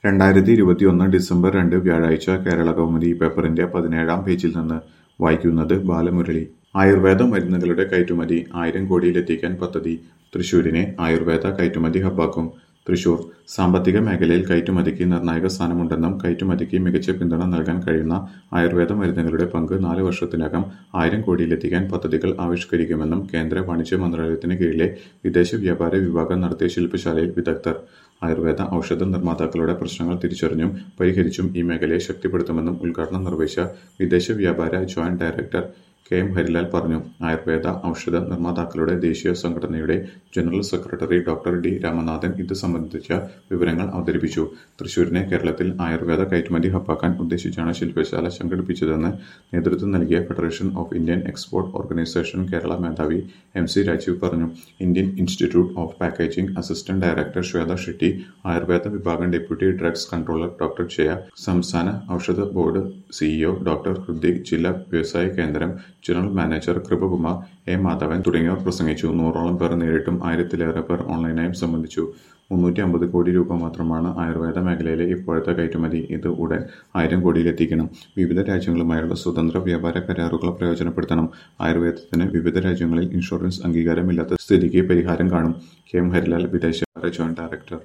രണ്ടായിരത്തി ഇരുപത്തിയൊന്ന് ഡിസംബർ രണ്ട് വ്യാഴാഴ്ച കേരളകൗമുദി പേപ്പറിന്റെ പതിനേഴാം പേജിൽ നിന്ന് വായിക്കുന്നത് ബാലമുരളി ആയുർവേദ മരുന്നുകളുടെ കയറ്റുമതി ആയിരം കോടിയിലെത്തിക്കാൻ പദ്ധതി തൃശൂരിനെ ആയുർവേദ കയറ്റുമതി ഹബ്ബാക്കും തൃശൂർ സാമ്പത്തിക മേഖലയിൽ കയറ്റുമതിക്ക് നിർണായക സ്ഥാനമുണ്ടെന്നും കയറ്റുമതിക്ക് മികച്ച പിന്തുണ നൽകാൻ കഴിയുന്ന ആയുർവേദ മരുന്നുകളുടെ പങ്ക് നാല് വർഷത്തിനകം ആയിരം കോടിയിലെത്തിക്കാൻ പദ്ധതികൾ ആവിഷ്കരിക്കുമെന്നും കേന്ദ്ര വാണിജ്യ മന്ത്രാലയത്തിന് കീഴിലെ വിദേശ വ്യാപാര വിഭാഗം നടത്തിയ ശില്പശാലയിൽ വിദഗ്ധർ ആയുർവേദ ഔഷധ നിർമ്മാതാക്കളുടെ പ്രശ്നങ്ങൾ തിരിച്ചറിഞ്ഞും പരിഹരിച്ചും ഈ മേഖലയെ ശക്തിപ്പെടുത്തുമെന്നും ഉദ്ഘാടനം നിർവഹിച്ച വിദേശ വ്യാപാര joint director K M Harilal പറഞ്ഞു ആയുർവേദ ഔഷധ നിർമ്മാതാക്കളുടെ ദേശീയ സംഘടനയുടെ general secretary doctor D Ramanathan ഇത് സംബന്ധിച്ച വിവരങ്ങൾ അവതരിപ്പിച്ചു തൃശൂരിനെ കേരളത്തിൽ ആയുർവേദ കയറ്റുമതി ഹബ്ബാക്കാൻ ഉദ്ദേശിച്ചാണ് ശില്പശാല സംഘടിപ്പിച്ചതെന്ന് നേതൃത്വം നൽകിയ federation of Indian export organisation Kerala മേധാവി എം സി രാജീവ് പറഞ്ഞു Indian institute of packaging assistant director Shweta Shetty Ayurveda വിഭാഗം deputy drugs controller doctor Jaya സംസ്ഥാന ഔഷധ ബോർഡ് സിഇഒ ഡോക്ടർ ഹൃദിക് ജില്ലാ വ്യവസായ കേന്ദ്രം general manager Kripakumar A Madhavan തുടങ്ങിയവർ പ്രസംഗിച്ചു നൂറോളം പേർ നേരിട്ടും ആയിരത്തിലേറെ പേർ ഓൺലൈനായും സംബന്ധിച്ചു മുന്നൂറ്റി അമ്പത് കോടി രൂപ മാത്രമാണ് ആയുർവേദ മേഖലയിലെ ഇപ്പോഴത്തെ കയറ്റുമതി ഇത് ഉടൻ ആയിരം കോടിയിലെത്തിക്കണം വിവിധ രാജ്യങ്ങളുമായുള്ള സ്വതന്ത്ര വ്യാപാര കരാറുകൾ പ്രയോജനപ്പെടുത്തണം ആയുർവേദത്തിന് വിവിധ രാജ്യങ്ങളിൽ ഇൻഷുറൻസ് അംഗീകാരമില്ലാത്ത സ്ഥിതിക്ക് പരിഹാരം കാണും കെ എം ഹരിലാൽ വിദേശ ജോയിന്റ് ഡയറക്ടർ